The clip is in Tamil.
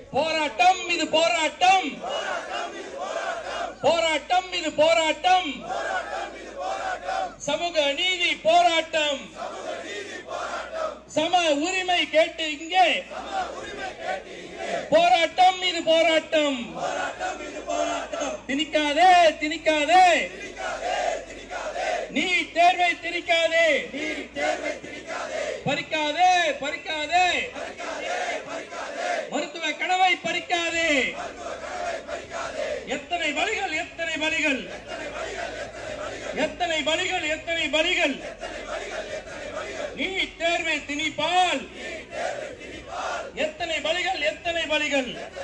போராட்டம் இது போராட்டம் போராட்டம் இது போராட்டம் சமூக நீதி போராட்டம் சம உரிமை கேட்டு இங்கே போராட்டம் இது போராட்டம் திணிக்காதே திணிக்காதே நீ தேர்வை திணிக்காதே பறிக்காதே பறிக்காதே மருத்துவ கனவை பறிக்காதே எத்தனை வழிகள் எத்தனை வழிகள் எத்தனை வழிகள் எத்தனை வழிகள் நீ தேர்வை திணிப்பால் எத்தனை வழிகள் எத்தனை வழிகள்